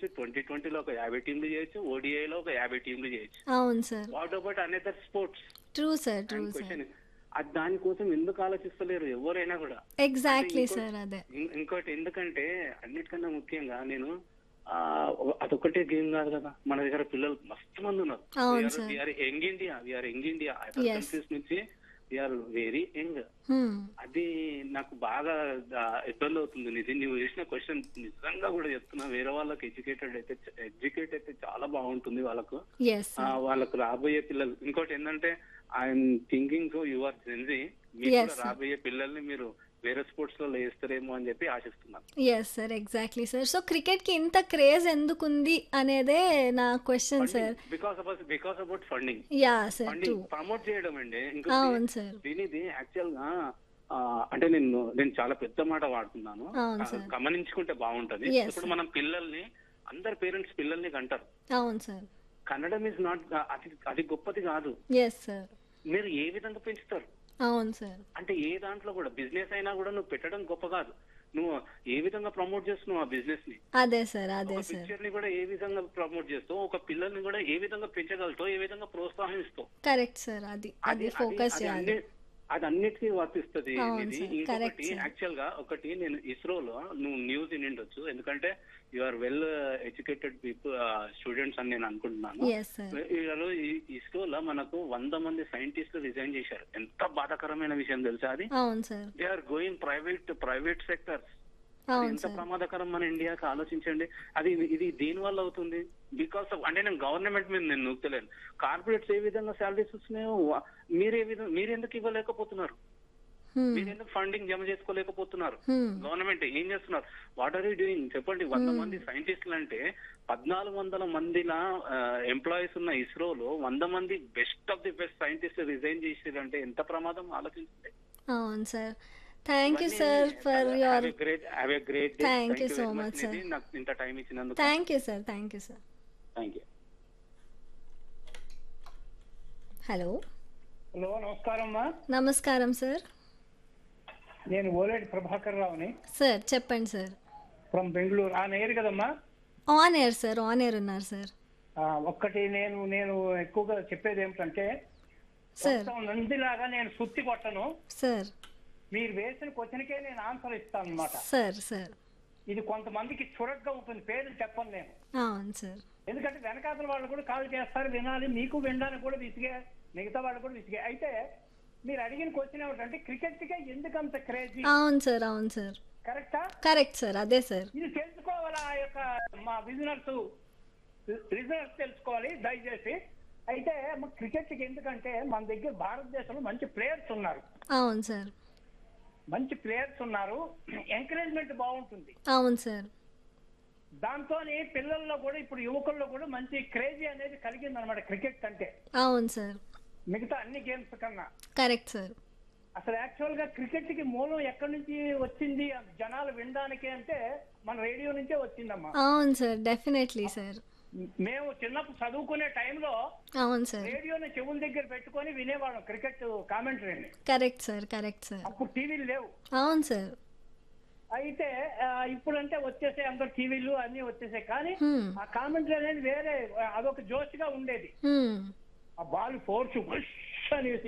వచ్చి ట్వంటీ ట్వంటీలో ఒక యాభై టీంలు చేయొచ్చు ఓడిఐలో ఒక యాభై టీంలు చేయొచ్చు అవును sir what about another sports true sir true sir question అది దానికోసం ఎందుకు ఆలోచిస్తలేరు ఎవరైనా కూడా ఎగ్జాక్ట్లీ ఇంకో- సార్ అదే ఇం- ఇంకోటి ఎందుకంటే అన్నిటికన్నా ముఖ్యంగా నేను ఆ, అదొక్కటే గేమ్ కాదు కదా మన దగ్గర పిల్లలు మస్తు మంది ఉన్నారు అవును sir. We're young India we're young India Yes. Countries నుంచి వీఆర్ వెరీ యంగ్ హ్మ్. అది నాకు బాగా ఆ, ఇబ్బంది అవుతుంది నిజం నువ్వు వేసిన క్వశ్చన్ నిజంగా కూడా చెప్తున్నా వేరే వాళ్ళకి ఎడ్యుకేటెడ్ అయితే ఎడ్యుకేట్ అయితే చాలా బాగుంటుంది వాళ్ళకు ఎస్ ఆ, వాళ్ళకు రాబోయే పిల్లలు ఇంకోటి ఏంటంటే I'm thinking so you are gen Z మీరు Yes, కూడా sir. రాబోయే పిల్లల్ని మీరు వేరే స్పోర్ట్స్ లో వేస్తారేమో అని చెప్పి ఆశిస్తున్నాను yes sir exactly sir so క్రికెట్కి ఇంత క్రేజ్ ఎందుకుంది అనేదే నా question sir because about because about funding yeah sir true funding promote చేయడం అండి ఇంకా అవును సార్ దీనిది యాక్చువల్ గా ఆ, అంటే నేను నేను చాలా పెద్ద మాట వాడుతున్నాను అవును ఆ, సార్. గమనించుకుంటే బాగుంటది Yes, ఇప్పుడు sir. మనం పిల్లల్ని అందరు పేరెంట్స్ పిల్లల్ని కంటారు అవును సార్ కన్నడం ఇస్ నాట్ అది అది గొప్పది కాదు ఎస్ సార్ మీరు ఏ విధంగా పెంచుతారు అవును సార్ అంటే ఏ దాంట్లో కూడా బిజినెస్ అయినా కూడా నువ్వు పెట్టడం గొప్ప కాదు నువ్వు ఏ విధంగా ప్రమోట్ చేస్తున్నావు ఆ బిజినెస్ ని అదే సార్ అదే ఒక సార్ పిక్చర్ ని కూడా ఏ విధంగా ప్రమోట్ చేస్తావు ఒక పిల్లల్ని కూడా ఏ విధంగా పెంచగలుగుతావు ఏ విధంగా ప్రోత్సహిస్తావు కరెక్ట్ సార్ అది అది ఫోకస్ అది చేయాలి అన్ని- అది అన్నిటికీ వర్తిస్తుంది అవును ఇది సార్, correct ఇంకొకటి సార్. యాక్చువల్ గా ఒకటి నేను ఇస్రోలో నువ్వు న్యూస్ వినిండొచ్చు ఎందుకంటే you are well educated people students అని నేను అనుకుంటున్నాను ఎస్ సార్ ఈరోజు ఈ ఇస్రోలో మనకు వంద మంది సైంటిస్టులు రిజైన్ చేశారు ఎంత బాధాకరమైన విషయం తెలుసా అది అవును sir they are going private private sector అవును ఎంత సార్ ప్రమాదకరం మన ఇండియాకి ఆలోచించండి అది ఇది దేని వల్ల అవుతుంది బికాస్ ఆఫ్ అంటే నేను గవర్నమెంట్ మీద నేను నూకుతలేను కార్పొరేట్స్ ఏ విధంగా శాలరీస్ వస్తున్నాయో వా- మీరే విధంగా మీరు ఎందుకు ఇవ్వలేకపోతున్నారు మీరు ఎందుకు ఫండింగ్ జమ చేసుకోలేకపోతున్నారు గవర్నమెంట్ ఏం చేస్తున్నారు వాట్ ఆర్ యూ డూయింగ్ చెప్పండి వంద మంది సైంటిస్టులు అంటే పద్నాలుగు వందల మందిల ఎంప్లాయీస్ ఉన్న ఇస్రోలో వంద మంది best of the best scientist resign చేసారంటే ఎంత ప్రమాదం ఆలోచించండి అవును sir thank you sir for your great have a great Thank you so much, sir. నాకు ఇంత టైం ఇచ్చినందుకు thank you sir thank you sir thank you hello hello నమస్కారం అమ్మా నమస్కారం సార్ నేను ఓలేటి ప్రభాకర్ రావుని సార్ చెప్పండి సార్ ఫ్రమ్ బెంగళూరు ఆ నేరు కదమ్మా on air sir on air ఉన్నారు సార్ ఆ, ఒక్కటి నేను నేను ఎక్కువగా చెప్పేది ఏమిటంటే సార్ మొత్తం నందిలాగా నేను సుత్తి కొట్టను సార్ మీరు వేసిన క్వశ్చన్కే నేను ఆన్సర్ ఇస్తాను అనమాట సార్ సార్ ఇది కొంతమందికి చురగ్గా ఉంటుంది పేర్లు చెప్పను నేను అవును సార్ ఎందుకంటే వెనకాతల వాళ్ళు కూడా కాల్ చేస్తారు వినాలి మీకు వినడానికి కూడా విసిగే మిగతా వాళ్ళు కూడా విసిగే అయితే మీరు అడిగిన క్వశ్చన్ ఏమిటంటే క్రికెట్ కే ఎందుకు అంత క్రేజీ అవును సార్ అవును సార్ కరెక్టా కరెక్ట్ సార్ అదే సార్ ఇది తెలుసుకోవాలా ఆ యొక్క మా బిజినెస్ రిజల్ట్స్ తెలుసుకోవాలి దయచేసి అయితే క్రికెట్ కి ఎందుకంటే మన దగ్గర భారతదేశంలో మంచి ప్లేయర్స్ ఉన్నారు అవును సార్ మంచి ప్లేయర్స్ ఉన్నారు ఎంకరేజ్మెంట్ బాగుంటుంది అవును సార్ దాంతో పిల్లల్లో కూడా ఇప్పుడు యువకుల్లో కూడా మంచి క్రేజీ అనేది కలిగింది అనమాట క్రికెట్ అంటే అవును సార్ మిగతా అన్ని గేమ్స్ కన్నా కరెక్ట్ సార్ అసలు యాక్చువల్ గా క్రికెట్ కి మూలం ఎక్కడి నుంచి వచ్చింది జనాలు వినడానికి అంటే మన రేడియో నుంచే వచ్చిందమ్మా అవును సార్ డెఫినెట్లీ సార్ మేము చిన్నప్పుడు చదువుకునే టైంలో అవును సార్ రేడియోని చెవుల దగ్గర పెట్టుకొని వినేవాళ్ళం క్రికెట్ కామెంటరీని కరెక్ట్ సార్ కరెక్ట్ సార్ అప్పుడు టీవీలు లేవు అవును సార్ అయితే ఆ, ఇప్పుడంటే వచ్చేసాయి అందరు టీవీలు అన్ని వచ్చేసాయి కానీ Hmm. ఆ కామెంటరీ అనేది వేరే అదొక జోష్గా ఉండేది హ్మ్. ఆ బాల్ ఫోర్స్ అనేసి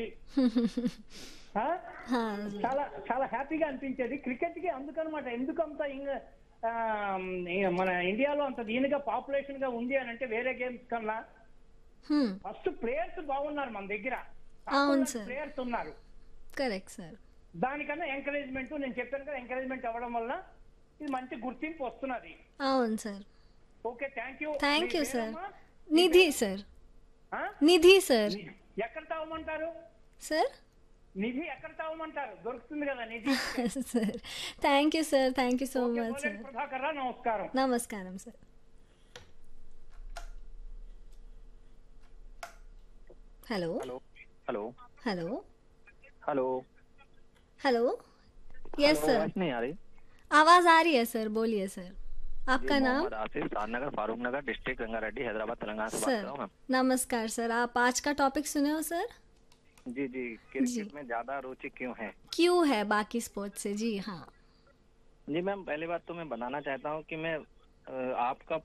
ఆ? హా, చాలా చాలా హ్యాపీగా అనిపించేది క్రికెట్ కి అందుకనమాట ఎందుకంత ఇంగ ఆ, ఇంగ మన ఇండియాలో అంత దీనిగా పాపులేషన్ గా ఉంది అని అంటే వేరే గేమ్స్ కన్నా హ్మ్. ఫస్ట్ ప్లేయర్స్ బాగున్నారు మన దగ్గర అవును సార్. ప్లేయర్స్ ఉన్నారు కరెక్ట్ సార్ దానికన్నా ఎంకరేజ్మెంట్ నేను చెప్పాను కదా ఎంకరేజ్మెంట్ అవ్వడం వల్ల ఇది మంచి గుర్తింపు వస్తున్నది అవును sir okay thank you thank you sir Nidhi sir ఆ? నిధి సార్ ఎక్కడ తావమంటారు సార్ నిధి ఎక్కడ తావమంటారు దొరుకుతుంది కదా Nidhi sir thank you sir thank you so okay, much Oleti sir Prabhakar Rao, నమస్కారం నమస్కారం sir hello hello hello hello hello hello yes sir आवाज नहीं आ रही आवाज आ रही है सर बोलिए सर आपका जी, नाम मोहम्मद आसिफ सारनगर फारूक नगर डिस्ट्रिक्ट रंगारेड्डी हैदराबाद तेलंगाना से बात कर रहा हूँ सर नमस्कार सर आप आज का टॉपिक सुने हो सर मैम जी जी क्रिकेट में ज्यादा रुचि क्यों है क्यों है बाकी स्पोर्ट्स से जी हाँ जी मैम पहली बात तो मैं बताना चाहता हूँ कि मैं अ, आपका